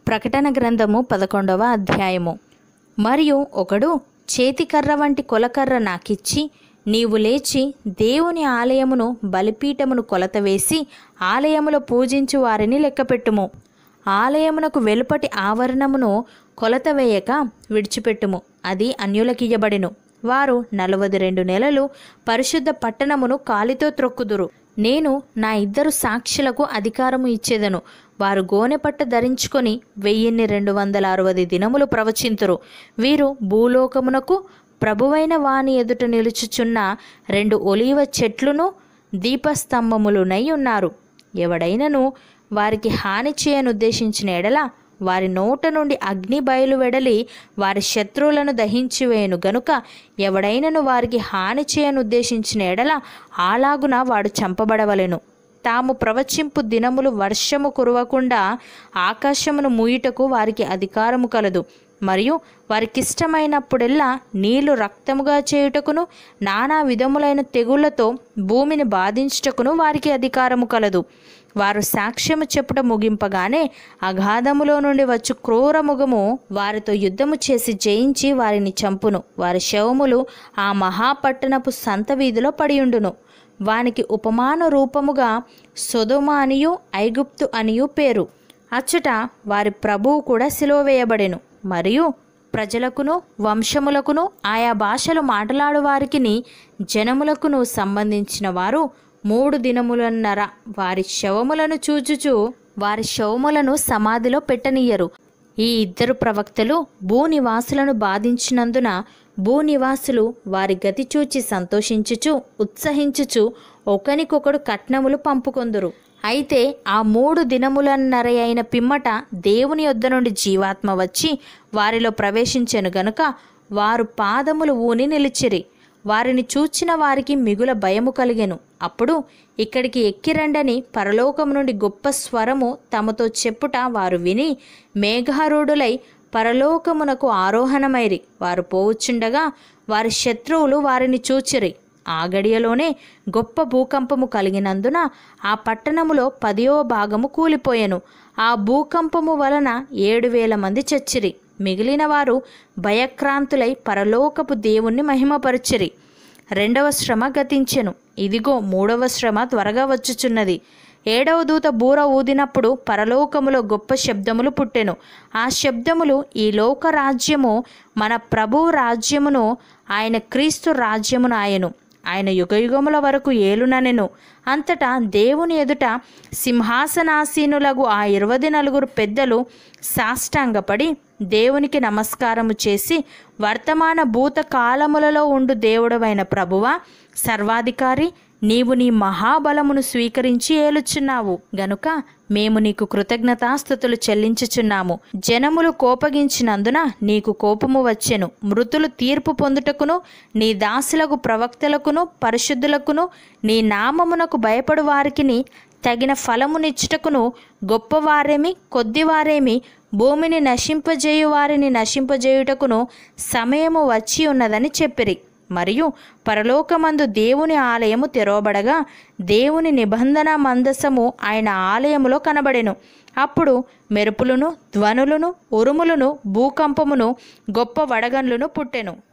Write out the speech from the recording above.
ప్రకటన గ్రంథము పదకొండవ అధ్యాయము మరియు ఒకడు చేతికర్ర వంటి కొలకర్ర నాకిచ్చి నీవు లేచి దేవుని ఆలయమును బలిపీఠమును కొలత వేసి ఆలయములో పూజించు వారిని లెక్కపెట్టుము ఆలయమునకు వెలుపటి ఆవరణమును కొలత వేయక విడిచిపెట్టుము అది అన్యులకియ్యబడెను వారు నలవది రెండు నెలలు పరిశుద్ధ పట్టణమును కాలితో త్రొక్కుదురు నేను నా ఇద్దరు సాక్షులకు అధికారము ఇచ్చేదను వారు గోనెపట్ట ధరించుకొని వెయ్యిన్ని రెండు వందల అరవది దినములు ప్రవచింతురు వీరు భూలోకమునకు ప్రభువైన వాని ఎదుట నిలుచుచున్న రెండు ఒలీవ చెట్లును దీపస్తంభములునై ఉన్నారు ఎవడైనను వారికి హాని చేయనుద్దేశించిన ఎడల వారి నోట నుండి అగ్ని బయలు వెడలి వారి శత్రువులను దహించివేయను గనుక ఎవడైనను వారికి హాని చేయనుద్దేశించిన ఎడల అలాగున వాడు చంపబడవలెను తాము ప్రవచింపు దినములు వర్షము కురవకుండా ఆకాశమును మూయుటకు వారికి అధికారము కలదు మరియు వారికిష్టమైనప్పుడెల్లా నీళ్లు రక్తముగా చేయుటకును నానా విధములైన తెగుళ్లతో భూమిని బాధించుటకును వారికి అధికారము కలదు వారు సాక్ష్యము చెప్పుట ముగింపగానే అగాధములో నుండి వచ్చు క్రూర ముఖము వారితో యుద్ధము చేసి జయించి వారిని చంపును వారి శవములు ఆ మహాపట్టణపు సంత వీధిలో పడియుండును వానికి ఉపమాన రూపముగా సొదొమ అనియు ఐగుప్తు అనియు పేరు అచ్చట వారి ప్రభువు కూడా సిలువ వేయబడెను మరియు ప్రజలకును వంశములకును ఆయా భాషలు మాట్లాడు వారికిని జనములకును సంబంధించిన వారు మూడు దినములన్నర వారి శవములను చూచుచు వారి శవములను సమాధిలో పెట్టనీయరు ఈ ఇద్దరు ప్రవక్తలు భూనివాసులను బాధించినందున భూనివాసులు వారి గతి చూచి సంతోషించుచు ఉత్సహించుచు ఒకనికొకడు కట్నములు పంపుకొందురు అయితే ఆ మూడు దినములన్నర అయిన పిమ్మట దేవుని యొద్ద నుండి జీవాత్మ వచ్చి వారిలో ప్రవేశించెను గనుక వారు పాదములు ఊని నిలిచిరి వారిని చూచిన వారికి మిగుల భయము కలిగెను అప్పుడు ఇక్కడికి ఎక్కిరండని పరలోకము నుండి గొప్ప స్వరము తమతో చెప్పుట వారు విని మేఘారూఢులై పరలోకమునకు ఆరోహణమైరి వారు పోవుచుండగా వారి శత్రువులు వారిని చూచిరి ఆ గడియలోనే గొప్ప భూకంపము కలిగినందున ఆ పట్టణములో పదియో భాగము కూలిపోయెను ఆ భూకంపము వలన ఏడు వేల మంది చచ్చిరి మిగిలిన వారు భయక్రాంతులై పరలోకపు దేవుణ్ణి మహిమపరచిరి రెండవ శ్రమ గతించెను ఇదిగో మూడవ శ్రమ త్వరగా వచ్చుచున్నది ఏడవ దూత బూర ఊదినప్పుడు పరలోకములో గొప్ప శబ్దములు పుట్టెను ఆ శబ్దములు ఈ లోక రాజ్యము మన ప్రభువు రాజ్యమును ఆయన క్రీస్తు రాజ్యమును ఆయను ఆయన యుగయుగముల వరకు ఏలుననెను అంతటా దేవుని ఎదుట సింహాసనాసీనులగు ఆ ఇరవై నలుగురు పెద్దలు సాష్టాంగపడి దేవునికి నమస్కారము చేసి వర్తమాన భూత కాలములలో ఉండు దేవుడవైన ప్రభువా సర్వాధికారి నీవు నీ మహాబలమును స్వీకరించి ఏలుచున్నావు గనుక మేము నీకు కృతజ్ఞతాస్థుతులు చెల్లించుచున్నాము జనములు కోపగించినందున నీకు కోపము వచ్చెను మృతులు తీర్పు పొందుటకును నీ దాసులకు ప్రవక్తలకును పరిశుద్ధులకును నీ నామమునకు భయపడు వారికిని తగిన ఫలమునిచ్చుటకును గొప్పవారేమి కొద్దివారేమి భూమిని నశింపజేయు వారిని నశింపజేయుటకును సమయము వచ్చి ఉన్నదని చెప్పిరి మరియు పరలోకమందు దేవుని ఆలయము తెరవబడగా దేవుని నిబంధన మందసము ఆయన ఆలయములో కనబడెను అప్పుడు మెరుపులను ధ్వనులను ఉరుములను భూకంపమును గొప్ప వడగండ్లను పుట్టెను